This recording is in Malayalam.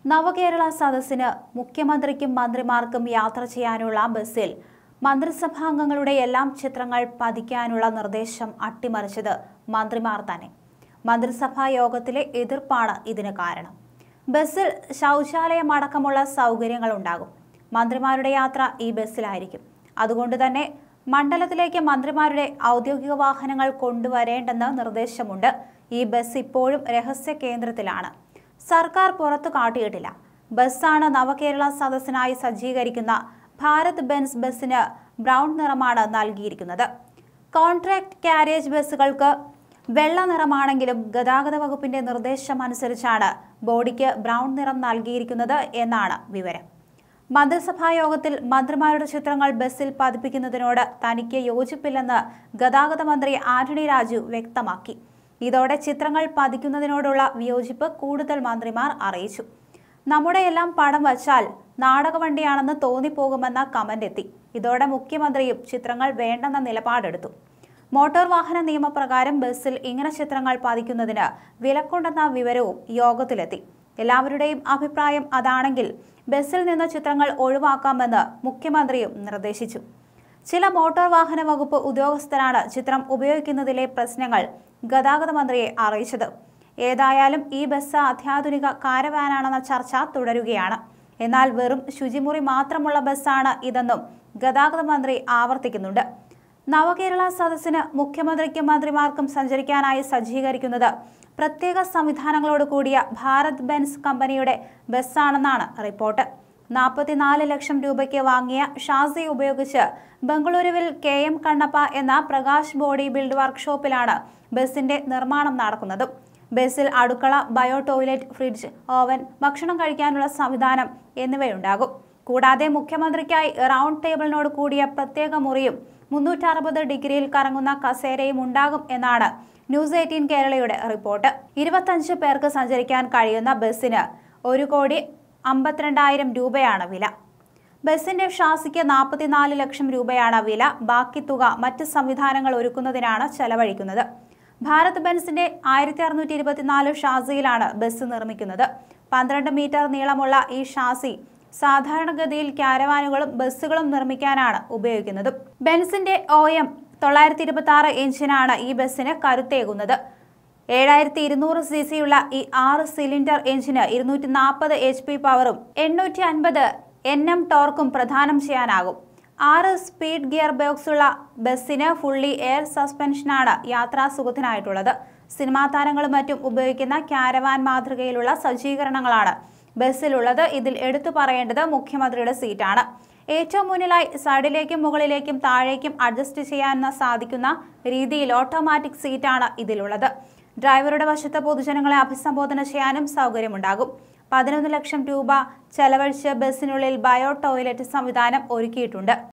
നവകേരള സദസ്സിന് മുഖ്യമന്ത്രിക്കും മന്ത്രിമാർക്കും യാത്ര ചെയ്യാനുള്ള ബസ്സിൽ മന്ത്രിസഭാംഗങ്ങളുടെ എല്ലാം ചിത്രങ്ങൾ പതിക്കാനുള്ള നിർദ്ദേശം അട്ടിമറിച്ചത് മന്ത്രിമാർ തന്നെ മന്ത്രിസഭാ യോഗത്തിലെ എതിർപ്പാണ് ഇതിന് കാരണം ബസ്സിൽ ശൗചാലയമടക്കമുള്ള സൗകര്യങ്ങൾ ഉണ്ടാകും മന്ത്രിമാരുടെ യാത്ര ഈ ബസ്സിലായിരിക്കും അതുകൊണ്ട് തന്നെ മണ്ഡലത്തിലേക്ക് മന്ത്രിമാരുടെ ഔദ്യോഗിക വാഹനങ്ങൾ കൊണ്ടുവരേണ്ടെന്ന് നിർദ്ദേശമുണ്ട് ഈ ബസ് ഇപ്പോഴും രഹസ്യ കേന്ദ്രത്തിലാണ് സർക്കാർ പുറത്തു കാട്ടിയിട്ടില്ല ബസ്സാണ് നവകേരള സദസ്സിനായി സജ്ജീകരിക്കുന്ന ഭാരത് ബെൻസ് ബസ്സിന് ബ്രൗൺ നിറമാണ് നൽകിയിരിക്കുന്നത് കോൺട്രാക്ട് കാരേജ് ബസ്സുകൾക്ക് വെള്ള നിറമാണെങ്കിലും ഗതാഗത വകുപ്പിന്റെ നിർദ്ദേശം അനുസരിച്ചാണ് ബോഡിക്ക് ബ്രൗൺ നിറം നൽകിയിരിക്കുന്നത് എന്നാണ് വിവരം മന്ത്രിസഭാ യോഗത്തിൽ മന്ത്രിമാരുടെ ചിത്രങ്ങൾ ബസ്സിൽ പതിപ്പിക്കുന്നതിനോട് തനിക്ക് യോജിപ്പില്ലെന്ന് ഗതാഗത മന്ത്രി ആന്റണി രാജു വ്യക്തമാക്കി ഇതോടെ ചിത്രങ്ങൾ പതിക്കുന്നതിനോടുള്ള വിയോജിപ്പ് കൂടുതൽ മന്ത്രിമാർ അറിയിച്ചു നമ്മുടെ എല്ലാം പടം വച്ചാൽ നാടകവണ്ടിയാണെന്ന് തോന്നിപ്പോകുമെന്ന കമന്റ് എത്തി ഇതോടെ മുഖ്യമന്ത്രിയും ചിത്രങ്ങൾ വേണ്ടെന്ന നിലപാടെടുത്തു മോട്ടോർ വാഹന നിയമപ്രകാരം ബസ്സിൽ ഇങ്ങനെ ചിത്രങ്ങൾ പതിക്കുന്നതിന് വിലക്കുണ്ടെന്ന വിവരവും യോഗത്തിലെത്തി എല്ലാവരുടെയും അഭിപ്രായം അതാണെങ്കിൽ ബസ്സിൽ നിന്ന് ചിത്രങ്ങൾ ഒഴിവാക്കാമെന്ന് മുഖ്യമന്ത്രിയും നിർദ്ദേശിച്ചു ചില മോട്ടോർ വാഹന വകുപ്പ് ഉദ്യോഗസ്ഥരാണ് ചിത്രം ഉപയോഗിക്കുന്നതിലെ പ്രശ്നങ്ങൾ ഗതാഗത മന്ത്രിയെ അറിയിച്ചത് ഏതായാലും ഈ ബസ് അത്യാധുനിക കാരവാനാണെന്ന ചർച്ച തുടരുകയാണ് എന്നാൽ വെറും ശുചിമുറി മാത്രമുള്ള ബസ്സാണ് ഇതെന്നും ഗതാഗത മന്ത്രി ആവർത്തിക്കുന്നുണ്ട് നവകേരള സദസ്സിന് മുഖ്യമന്ത്രിക്കും മന്ത്രിമാർക്കും സഞ്ചരിക്കാനായി സജ്ജീകരിക്കുന്നത് പ്രത്യേക സംവിധാനങ്ങളോട് കൂടിയ ഭാരത് ബെൻസ് കമ്പനിയുടെ ബസ്സാണെന്നാണ് റിപ്പോർട്ട് നാൽപ്പത്തിനാല് ലക്ഷം രൂപയ്ക്ക് വാങ്ങിയ ഷാസി ഉപയോഗിച്ച് ബംഗളൂരുവിൽ കെ എം കണ്ണപ്പ എന്ന പ്രകാശ് ബോഡി ബിൽഡ് വർക്ക്ഷോപ്പിലാണ് ബസിന്റെ നിർമ്മാണം നടക്കുന്നത് ബസ്സിൽ അടുക്കള ബയോ ടോയ്ലറ്റ് ഫ്രിഡ്ജ് ഓവൻ ഭക്ഷണം കഴിക്കാനുള്ള സംവിധാനം എന്നിവയുണ്ടാകും കൂടാതെ മുഖ്യമന്ത്രിക്കായി റൗണ്ട് ടേബിളിനോട് കൂടിയ പ്രത്യേക മുറിയും മുന്നൂറ്ററുപത് ഡിഗ്രിയിൽ കറങ്ങുന്ന കസേരയും ഉണ്ടാകും എന്നാണ് ന്യൂസ് എയ്റ്റീൻ കേരളയുടെ റിപ്പോർട്ട് ഇരുപത്തഞ്ച് പേർക്ക് സഞ്ചരിക്കാൻ കഴിയുന്ന ബസ്സിന് ഒരു കോടി അമ്പത്തിരണ്ടായിരം രൂപയാണ് വില ബസിന്റെ ഷാസിക്ക് നാൽപ്പത്തിനാല് ലക്ഷം രൂപയാണ് വില ബാക്കി തുക മറ്റ് സംവിധാനങ്ങൾ ഒരുക്കുന്നതിനാണ് ചെലവഴിക്കുന്നത് ഭാരത് ബെൻസിന്റെ ആയിരത്തി അറുന്നൂറ്റി ഇരുപത്തിനാല് ഷാസിയിലാണ് ബസ് നിർമ്മിക്കുന്നത് പന്ത്രണ്ട് മീറ്റർ നീളമുള്ള ഈ ഷാസി സാധാരണഗതിയിൽ ക്യാരവാനുകളും ബസ്സുകളും നിർമ്മിക്കാനാണ് ഉപയോഗിക്കുന്നത് ബെൻസിന്റെ ഒ എം തൊള്ളായിരത്തി ഇരുപത്തി ആറ് എഞ്ചിനാണ് ഈ ബസ്സിന് കരുത്തേകുന്നത് ഏഴായിരത്തി ഇരുന്നൂറ് സി സിയുള്ള ഈ ആറ് സിലിണ്ടർ എഞ്ചിന് ഇരുന്നൂറ്റി നാൽപ്പത് എച്ച് പി പവറും എണ്ണൂറ്റി അൻപത് എൻ എം ടോർക്കും പ്രദാനം ചെയ്യാനാകും ആറ് സ്പീഡ് ഗിയർ ബോക്സുള്ള ബസ്സിന് ഫുള്ളി എയർ സസ്പെൻഷനാണ് യാത്രാ സുഖത്തിനായിട്ടുള്ളത് സിനിമാ താരങ്ങളും മറ്റും ഉപയോഗിക്കുന്ന ക്യാരവാൻ മാതൃകയിലുള്ള സജ്ജീകരണങ്ങളാണ് ബസ്സിലുള്ളത് ഇതിൽ എടുത്തു പറയേണ്ടത് മുഖ്യമന്ത്രിയുടെ സീറ്റാണ് ഏറ്റവും മുന്നിലായി സൈഡിലേക്കും മുകളിലേക്കും താഴേക്കും അഡ്ജസ്റ്റ് ചെയ്യാൻ സാധിക്കുന്ന രീതിയിൽ ഓട്ടോമാറ്റിക് സീറ്റാണ് ഇതിലുള്ളത് ഡ്രൈവറുടെ വശത്ത് പൊതുജനങ്ങളെ അഭിസംബോധന ചെയ്യാനും സൗകര്യമുണ്ടാകും പതിനൊന്ന് ലക്ഷം രൂപ ചെലവഴിച്ച് ബസ്സിനുള്ളിൽ ബയോ ടോയ്ലറ്റ് സംവിധാനം ഒരുക്കിയിട്ടുണ്ട്